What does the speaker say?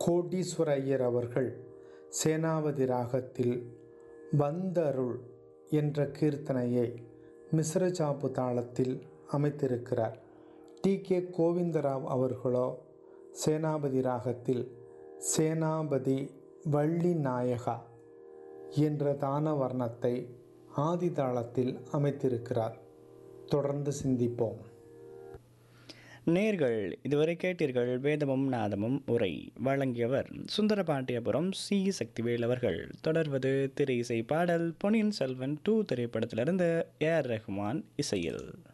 கோடீஸ்வர ஐயர் அவர்கள் சேனாபதி ராகத்தில் வந்தருள் என்ற கீர்த்தனையை மிஸ்ரஜாப்பு தாளத்தில் அமைத்திருக்கிறார் டி கே கோவிந்தராவ் அவர்களோ சேனாபதி ராகத்தில் சேனாபதி வள்ளி நாயகா என்ற தான வர்ணத்தை ஆதி தாளத்தில் அமைத்திருக்கிறார் தொடர்ந்து சிந்திப்போம் நேர்கள் இதுவரை கேட்டீர்கள் வேதமும் நாதமும் உரை வழங்கியவர் சுந்தரபாண்டியபுரம் சி சக்திவேல் அவர்கள் தொடர்வது திரை இசை பாடல் பொன்னியின் செல்வன் டூ திரைப்படத்திலிருந்து ஏஆர் ரஹ்மான் இசையில்